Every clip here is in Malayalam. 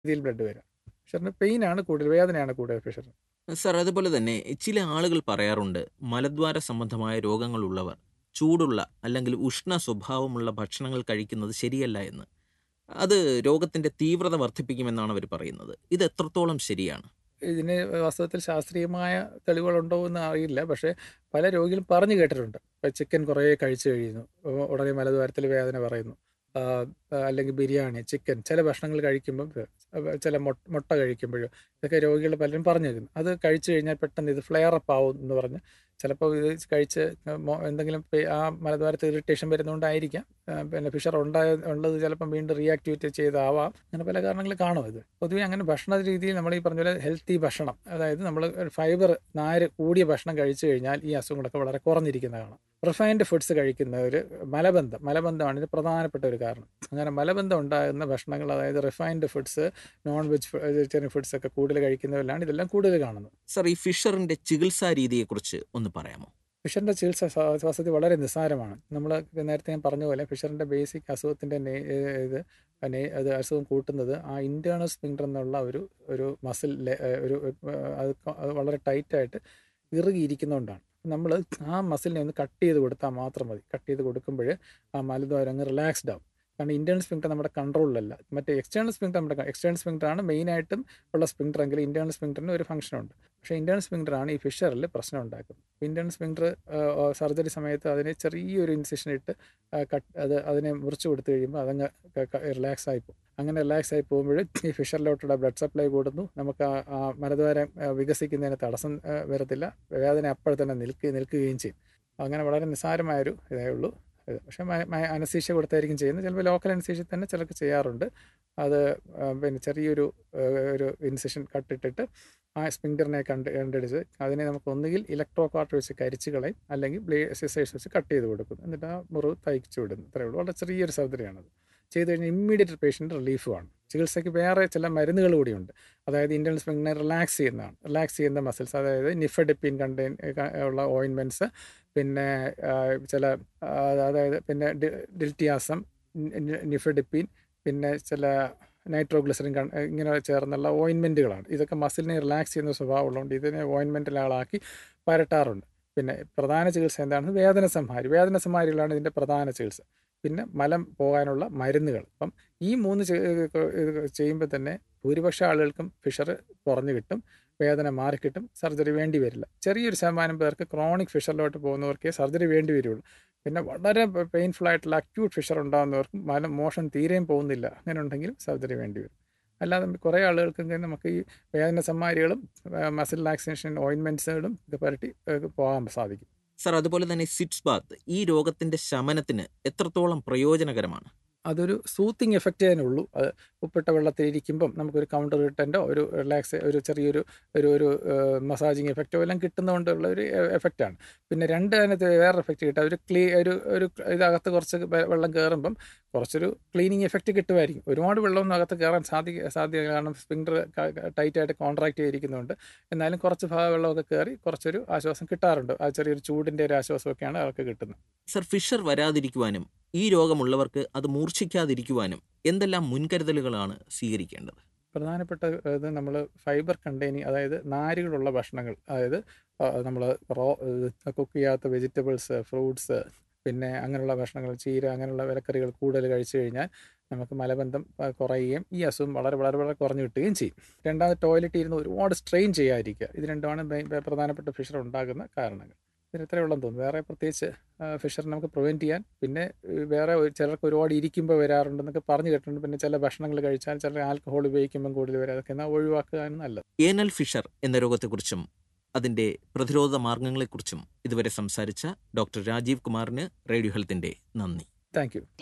രീതിയിൽ ബ്ലഡ് വരാം ഫിഷറിന് പെയിനാണ് കൂടുതൽ വേദനയാണ് കൂടുതൽ ഫിഷറിന് സർ അതുപോലെ തന്നെ ചില ആളുകൾ പറയാറുണ്ട് മലദ്വാര സംബന്ധമായ രോഗങ്ങളുള്ളവർ ചൂടുള്ള അല്ലെങ്കിൽ ഉഷ്ണ സ്വഭാവമുള്ള ഭക്ഷണങ്ങൾ കഴിക്കുന്നത് ശരിയല്ല എന്ന് അത് രോഗത്തിന്റെ തീവ്രത വർദ്ധിപ്പിക്കുമെന്നാണ് അവർ പറയുന്നത് ഇത് എത്രത്തോളം ശരിയാണ് ഇതിന് വാസ്തവത്തിൽ ശാസ്ത്രീയമായ തെളിവുകളുണ്ടോ എന്ന് അറിയില്ല പക്ഷേ പല രോഗികളും പറഞ്ഞു കേട്ടിട്ടുണ്ട് ഇപ്പം ചിക്കൻ കുറേ കഴിച്ചു കഴിയുന്നു ഉ- ഉടനെ മലദ്വാരത്തിൽ വേദന പറയുന്നു ആ, ആ, അല്ലെങ്കിൽ ബിരിയാണി ചിക്കൻ ചില ഭക്ഷണങ്ങൾ കഴിക്കുമ്പം വ- ചില മൊ- മുട്ട കഴിക്കുമ്പോഴോ ഇതൊക്കെ രോഗികൾ പലരും പറഞ്ഞു കേൾക്കുന്നു അത് കഴിച്ചു കഴിഞ്ഞാൽ പെട്ടെന്ന് ഇത് ഫ്ലെയർ അപ്പ് ആവും എന്ന് പറഞ്ഞ് ചിലപ്പോൾ ഇത് കഴിച്ച് മൊ- എന്തെങ്കിലും പെ- ആ മലദ്വാരത്ത് ഇറിറ്റേഷൻ വരുന്നതുകൊണ്ടായിരിക്കാം ആ, പിന്നെ ഫിഷർ ഉണ്ടായ ഉള്ളത് ചിലപ്പം വീണ്ടും റീആക്ടിവേറ്റ് ചെയ്താവാം അങ്ങനെ പല കാരണങ്ങൾ കാണും ഇത് പൊതുവെ അങ്ങനെ ഭക്ഷണ രീതിയിൽ നമ്മൾ ഈ പറഞ്ഞ പോലെ ഹെൽത്തി ഭക്ഷണം അതായത് നമ്മൾ ഫൈബർ നാര് കൂടിയ ഭക്ഷണം കഴിച്ചു കഴിഞ്ഞാൽ ഈ അസുഖങ്ങളൊക്കെ വളരെ കുറഞ്ഞിരിക്കുന്ന കാണാം റിഫൈൻഡ് ഫുഡ്സ് കഴിക്കുന്നവർ മലബന്ധം മലബന്ധമാണ് ഇത് പ്രധാനപ്പെട്ട ഒരു കാരണം അങ്ങനെ മലബന്ധം ഉണ്ടാകുന്ന ഭക്ഷണങ്ങൾ അതായത് refined foods non veg vegetarian foods ഒക്കെ കൂടുതൽ കഴിക്കുന്നവരിലാണ് ഇതെല്ലാം കൂടുതൽ കാണുന്നത് സർ ഈ ഫിഷറിന്റെ ചികിത്സാ രീതിയെക്കുറിച്ച് ഒന്ന് പറയാമോ ഫിഷറിൻ്റെ ചികിത്സ സ്വ- വാസ്തവത്തിൽ വളരെ നിസ്സാരമാണ് നമ്മൾ നേരത്തെ ഞാൻ പറഞ്ഞ പോലെ ഫിഷറിൻ്റെ ബേസിക് അസുഖത്തിൻ്റെ നെ- ഏഹ് ഇത് നെ- അത് അസുഖം കൂട്ടുന്നത് ആ ഇൻറ്റേർണൽ സ്പിങ്ഡർ എന്നുള്ള ഒരു ഒരു മസിൽ ഒരു ഏഹ് അത് ക- അത് വളരെ ടൈറ്റായിട്ട് ഇറുകിയിരിക്കുന്നതുകൊണ്ടാണ് നമ്മൾ ആ മസിലിനെ ഒന്ന് കട്ട് ചെയ്ത് കൊടുത്താൽ മാത്രം മതി കട്ട് ചെയ്ത് കൊടുക്കുമ്പോൾ ആ മലദ്വാരം അങ്ങ് റിലാക്സ്ഡ് ആവും കാരണം ഇന്റേണൽ സ്പിങ്ഡർ നമ്മുടെ കൺട്രോളിലല്ല മറ്റേ എക്സ്റ്റേണൽ സ്പിങ്ഡർ നമ്മുടെ എക്സ്റ്റേണൽ സ്പിങ്ഡർ ആണ് മെയിനായിട്ടും ഉള്ള സ്പിങ്ഡർ എങ്കിൽ ഇന്റേണൽ സ്പിങ്ഡറിന് ഒരു ഫംഗ്ഷൻ ഉണ്ട് പക്ഷേ ഇന്റേണൽ സ്പിങ്ഡർ ആണ് ഈ ഫിഷറിൽ പ്രശ്നം ഉണ്ടാക്കുന്നത് ഇന്റേണൽ സ്പിങ്ഡർ സർജറി സമയത്ത് അതിനെ ചെറിയൊരു ഇൻസിഷൻ ഇട്ട് ആ, കട്ട് അത് അതിനെ മുറിച്ച് കൊടുത്തു കഴിയുമ്പോൾ അതങ്ങ് റിലാക്സ് ആയി പോകും അങ്ങനെ റിലാക്സ് ആയി പോകുമ്പോൾ ഈ ഫിഷറിലോട്ടുള്ള ബ്ലഡ് സപ്ലൈ കൂടുന്നു നമുക്ക് ആ ആ മലദ്വാരം ആ, വികസിക്കുന്നതിന് തടസ്സം ആ, വരത്തില്ല വേദന അപ്പോൾ തന്നെ നിൽക്കുക നിൽക്കുകയും ചെയ്യും അങ്ങനെ വളരെ നിസ്സാരമായൊരു ഇതേ ഉള്ളൂ ഇത് പക്ഷേ അനസീഷ്യ കൊടുത്തായിരിക്കും ചെയ്യുന്നത് ചിലപ്പോൾ ലോക്കൽ അനസീഷ്യ തന്നെ ചിലർക്ക് ചെയ്യാറുണ്ട് അത് ആ, പിന്നെ ചെറിയൊരു ആ, ഒരു ഇൻസിഷൻ കട്ടിട്ടിട്ട് ആ സ്പിങ്ഡറിനെ കണ്ട് കണ്ടെടുത്ത് അതിനെ നമുക്ക് ഒന്നുകിൽ ഇലക്ട്രോ കാർട്ട് വെച്ച് കരിച്ച് കളയും അല്ലെങ്കിൽ ബ്ലേ സിസേഴ്സ് വെച്ച് കട്ട് ചെയ്ത് കൊടുക്കും എന്നിട്ട് ആ മുറിവ് തയ്ച്ചു വിടുന്നു ഇത്രയേ ഉള്ളൂ വളരെ ചെറിയൊരു സർജറിയാണത് ചെയ്ത് കഴിഞ്ഞാൽ ഇമ്മീഡിയറ്റ് പേഷ്യൻ്റ് റിലീഫുമാണ് ചികിത്സയ്ക്ക് വേറെ ചില മരുന്നുകൾ കൂടിയുണ്ട് അതായത് ഇന്റേണൽ സ്പിങ്ങിനെ റിലാക്സ് ചെയ്യുന്നതാണ് റിലാക്സ് ചെയ്യുന്ന മസിൽസ് അതായത് നിഫഡിപ്പിൻ കണ്ടെയ്ൻ ഉള്ള ഓയിൻമെൻറ്റ്സ് പിന്നെ ആ, ചില ആ, അതായത് പിന്നെ ഡി- ഡിൽറ്റിയാസം നി- നിഫഡിപ്പിൻ പിന്നെ ചില നൈട്രോഗ്ലിസറിൻ കൺ ഇങ്ങനെ ചേർന്നുള്ള ഓയിൻമെൻറ്റുകളാണ് ഇതൊക്കെ മസിലിനെ റിലാക്സ് ചെയ്യുന്ന സ്വഭാവമുള്ളതുകൊണ്ട് ഇതിനെ ഓയിൻമെൻറ്റിലാളാക്കി പരട്ടാറുണ്ട് പിന്നെ പ്രധാന ചികിത്സ എന്താണ് വേദന സംഹാരി വേദന സംഹാരികളാണ് ഇതിൻ്റെ പ്രധാന ചികിത്സ പിന്നെ മലം പോകാനുള്ള മരുന്നുകൾ അപ്പം ഈ മൂന്ന് ചെയ്യുമ്പോൾ തന്നെ ഭൂരിപക്ഷ ആളുകൾക്കും ഫിഷർ കുറഞ്ഞു കിട്ടും വേദന മാറിക്കിട്ടും സർജറി വേണ്ടി വരില്ല ചെറിയൊരു ശതമാനം പേർക്ക് ക്രോണിക് ഫിഷറിലോട്ട് പോകുന്നവർക്കേ സർജറി വേണ്ടി വരുള്ളൂ പിന്നെ വളരെ പെയിൻഫുൾ ആയിട്ടുള്ള അക്യൂട്ട് ഫിഷർ ഉണ്ടാകുന്നവർക്കും മല മോഷൻ തീരെയും പോകുന്നില്ല അങ്ങനെ ഉണ്ടെങ്കിലും സർജറി വേണ്ടി വരും അല്ലാതെ കുറേ ആളുകൾക്ക് നമുക്ക് ഈ വേദന സമ്മാരികളും മസിൽ റിലാക്സേഷൻ ഓയിൻമെൻറ്റ്സുകളും ഇത് പുരട്ടി ഏഹ് പോകാൻ സാധിക്കും സർ അതുപോലെ തന്നെ സിറ്റ്സ് ബാത്ത് ഈ രോഗത്തിന്റെ ശമനത്തിന് എത്രത്തോളം പ്രയോജനകരമാണ് അതൊരു സൂത്തിങ് എഫക്റ്റ് അതിനുള്ളൂ അത് ഉപ്പിട്ട വെള്ളത്തിൽ ഇരിക്കുമ്പം നമുക്കൊരു കൗണ്ടർ റിട്ടൻ്റോ ഒരു റിലാക്സ് ഒരു ചെറിയൊരു ഒരു ഒരു മസാജിങ് എഫക്റ്റോ എല്ലാം കിട്ടുന്നതുകൊണ്ടുള്ള ഒരു എഫക്റ്റാണ് പിന്നെ രണ്ട് അതിനകത്ത് വേറെ എഫക്റ്റ് കിട്ടുക ഒരു ക്ലീ ഒരു ഒരു ഇതകത്ത് കുറച്ച് വെ- വെള്ളം കയറുമ്പം കുറച്ചൊരു ക്ലീനിങ് എഫക്റ്റ് കിട്ടുമായിരിക്കും ഒരുപാട് വെള്ളമൊന്നും അകത്ത് കയറാൻ സാധിക്ക സാധ്യത കാരണം സ്പിങ്ഡർ ടൈറ്റായിട്ട് കോൺട്രാക്ട് ചെയ്തിരിക്കുന്നുണ്ട് എന്നാലും കുറച്ച് ഭാഗം വെള്ളമൊക്കെ കയറി കുറച്ചൊരു ആശ്വാസം കിട്ടാറുണ്ട് ആ ചെറിയൊരു ചൂടിൻ്റെ ഒരു ആശ്വാസമൊക്കെയാണ് അവർക്ക് കിട്ടുന്നത് സർ ഫിഷർ വരാതിരിക്കുവാനും ഈ രോഗമുള്ളവർക്ക് അത് മൂർച്ഛിക്കാതിരിക്കുവാനും എന്തെല്ലാം മുൻകരുതലുകളാണ് സ്വീകരിക്കേണ്ടത് പ്രധാനപ്പെട്ട ഇത് നമ്മൾ ഫൈബർ കണ്ടെയ്നിങ് അതായത് നാരുകളുള്ള ഭക്ഷണങ്ങൾ അതായത് നമ്മൾ റോ കുക്ക് ചെയ്യാത്ത വെജിറ്റബിൾസ് ഫ്രൂട്ട്സ് പിന്നെ അങ്ങനെയുള്ള ഭക്ഷണങ്ങൾ ചീര അങ്ങനെയുള്ള വിലക്കറികൾ കൂടുതൽ കഴിച്ചു കഴിഞ്ഞാൽ നമുക്ക് മലബന്ധം ആ, കുറയുകയും ഈ അസുഖം വളരെ വളരെ വളരെ കുറഞ്ഞു കിട്ടുകയും ചെയ്യും രണ്ടാമത് ടോയ്ലറ്റിൽ ഇരുന്ന് ഒരുപാട് സ്ട്രെയിൻ ചെയ്യാതിരിക്കുക ഇത് രണ്ടുമാണ് മെയിൻ പ്രധാനപ്പെട്ട ഫിഷർ ഉണ്ടാകുന്ന കാരണങ്ങൾ ഇതിന് ഇത്രയേ ഉള്ളെന്ന് തോന്നുന്നു വേറെ പ്രത്യേകിച്ച് ഫിഷർ നമുക്ക് പ്രിവെൻറ്റ് ചെയ്യാൻ പിന്നെ ഏഹ്, വേറെ ഒരു- ചിലർക്ക് ഒരുപാട് ഇരിക്കുമ്പോൾ വരാറുണ്ടെന്നൊക്കെ പറഞ്ഞു കേട്ടിട്ടുണ്ട് പിന്നെ ചില ഭക്ഷണങ്ങൾ കഴിച്ചാൽ ചില ആൽക്കഹോൾ ഉപയോഗിക്കുമ്പോൾ കൂടുതൽ വരാം അതൊക്കെ എന്നാൽ ഒഴിവാക്കുകയാണ് നല്ലത് ഏനൽ ഫിഷർ എന്ന രോഗത്തെക്കുറിച്ചും അതിന്റെ പ്രതിരോധ മാർഗങ്ങളെക്കുറിച്ചും ഇതുവരെ സംസാരിച്ച ഡോക്ടർ രാജീവ് കുമാറിന് റേഡിയോ ഹെൽത്തിന്റെ നന്ദി താങ്ക് യു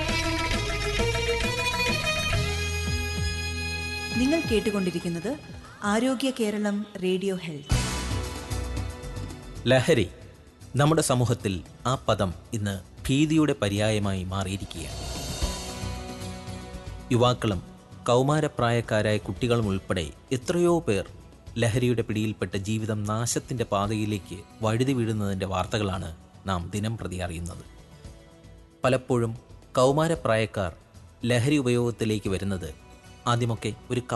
നിങ്ങൾ കേട്ടുകൊണ്ടിരിക്കുന്നത് ആരോഗ്യ കേരളം റേഡിയോ ഹെൽത്ത് ലഹരി നമ്മുടെ സമൂഹത്തിൽ ആ പദം ഇന്ന് ഭീതിയുടെ പര്യായമായി മാറിയിരിക്കുകയാണ് യുവാക്കളും കൗമാരപ്രായക്കാരായ കുട്ടികളും ഉൾപ്പെടെ എത്രയോ പേർ ലഹരിയുടെ പിടിയിൽപ്പെട്ട് ജീവിതം നാശത്തിന്റെ പാതയിലേക്ക് വഴുതി വീഴുന്നതിന്റെ വാർത്തകളാണ് നാം ദിനം പ്രതി അറിയുന്നത് പലപ്പോഴും കൗമാരപ്രായക്കാർ ലഹരി ഉപയോഗത്തിലേക്ക് വരുന്നത് ആദ്യമൊക്കെ ഒരു